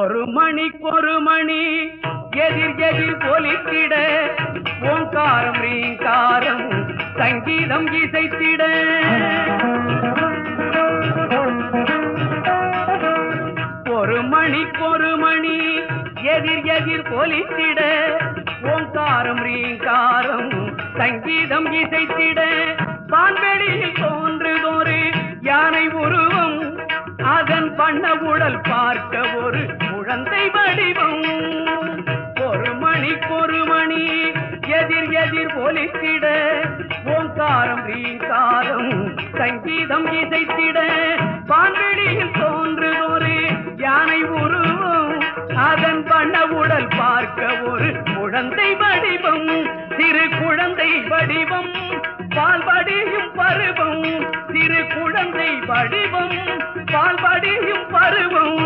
ஒரு மணிக்கொரு மணி எதிர் எதிர் பொலித்திட ஓங்காரம் ரீங்காரம் சங்கீதம் இசைத்திட ஒரு மணிக்கொரு மணி எதிர் எதிர் பொலித்திட ஓங்காரம் ரீங்காரம் சங்கீதம் இசைத்திட வான்வெளியில் தோன்றுதொரு யானை உருவம் அதன் பண்ண உடல் பார்க்க ஒரு குழந்தை வடிவம் ஒரு மணிக்கொரு மணி எதிர் எதிர் ஒலித்திட ஓங்காரம் ரீங்காரம் சங்கீதம் இசைத்திட வான்வெளியில் தோன்றுதொரு யானை உருவம் அதன் பண்ண உடல் பார்க்க ஒரு குழந்தை வடிவம் சிறு குழந்தை வடிவம் பால்படியும் பருவம் சிறு குழந்தை வடிவம் பால்படியும் பருவம்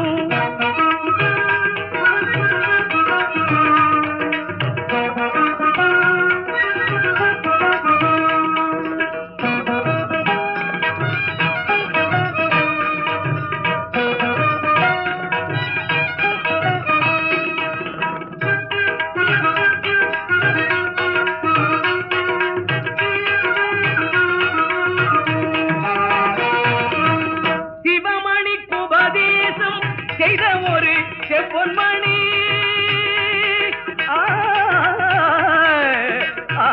சிவமணி குபதேசம் செய்த ஒரு செப்பொன்மணி ஆ, ஆ,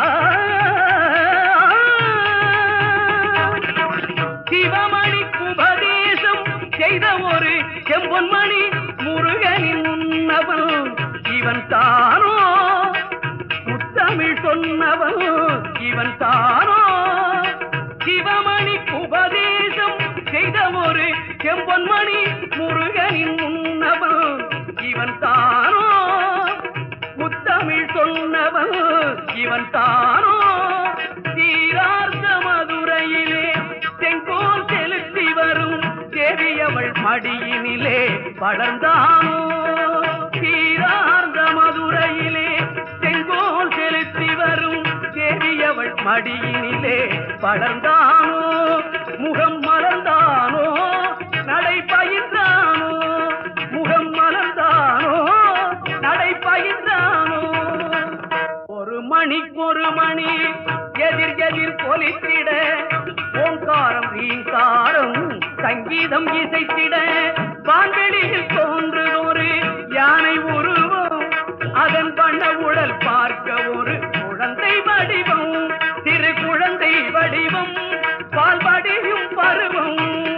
சிவமணி குபதேசம் செய்த ஒரு செம்பொன்மணி முருகனின் முன்னவன் இவன் தானோ முத்தமிழ் சொன்னவன் இவன் தானோ சிவமணி உபதேசம் செய்த ஒரு செம்பொன்மணி முருகனின் முன்னவன் இவன் தானோ முத்தமிழ் சொன்னவன் இவன் தானோ தீரார்த்த மதுரையிலே செங்கோல் செலுத்தி வரும் தேவியவள் மடியினிலே வளர்ந்தானோ தீரார்ந்த மதுரையிலே செங்கோல் செலுத்தி வரும் தேவியவள் மடியினிலே வளர்ந்தானோ முகம் மலர்ந்தானோ நடை பயின்றானோ முகம் மலர்ந்தானோ நடை பயின்றானோ ஒரு மணிக்கொரு மணி எதிர் எதிர் பொலித்திட ஓங்காரம் ரீங்காரம் சங்கீதம் இசைத்திட வான்வெளியில் தோன்றுதொரு யானை உருவம் அதன் பண்ண உடல் பார்க்க ஒரு குழந்தை வடிவம் சிறு குழந்தை வடிவம் பால்படியும் பருவம்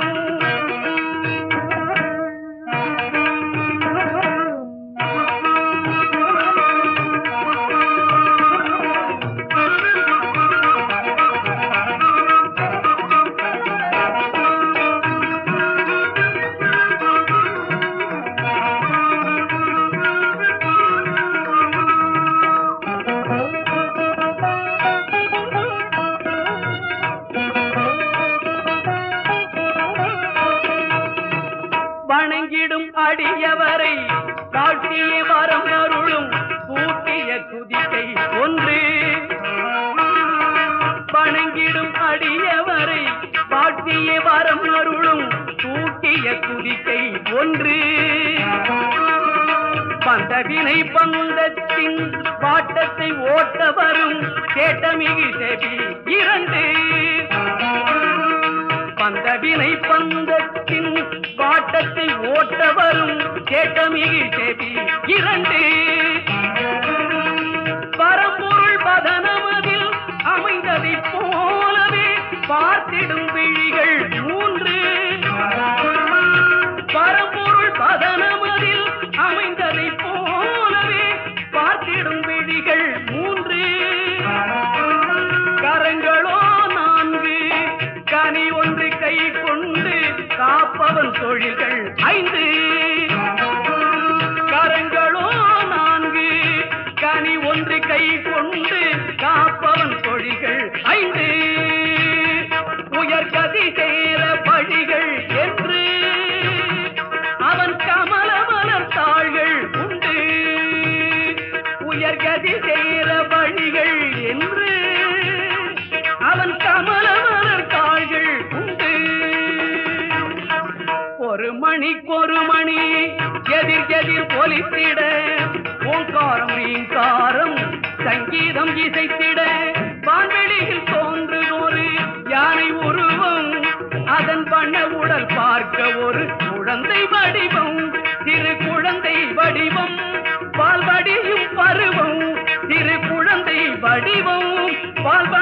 வணங்கிடும் அடியவரை காட்டிய வரம் அருளும் கூட்டிய துதிக்கை ஒன்று வணங்கிடும் அடியவரை காட்டிய வரம் அருளும் கூட்டிய துதிக்கை ஒன்று பந்தவினை பந்தத்தின் பாட்டத்தை ஓட்ட வரும் கேட்டமிகு செவி இரண்டு பந்தவினை பந்தத்தின் பாட்டத்தை ஓட்ட வரும் கேட்டமிகு செவி இரண்டு பரம்பொருள் பதனமதில் அமைந்ததைப் போலவே பார்த்திடும் விழிகள் மூன்று பரம்பொருள் பதனமதில் அமைந்ததைப் போலவே பார்த்திடும் விழிகள் மூன்று கரங்களோ நான்கு கனி ஒன்று கை கொண்டு காப்பவன் தொழில்கள் ஐந்து கரங்களோ நான்கு கனி ஒன்று கை கொண்டு காப்பவன் தொழில்கள் ஐந்து உயர்கதி சேர பழிகள் என்று அவன் கமல மலர் தாள்கள் உண்டு உயர்கதி சேர வழிகள் என்று அவன் கமல மலர் தாள்கள் உண்டு ஒரு மணிக்கொரு மணி எதிர் எதிர் ஒலித்திட ஓங்காரம் ரீங்காரம் சங்கீதம் இசைத்திட வான்வெளியில் தோன்றுதொரு யானை உருவம் அதன் வண்ண உடல் பார்க்க ஒரு குழந்தை வடிவம் திரு குழந்தை வடிவம் பால் வடியும் பருவம் திரு குழந்தை வடிவம் பால்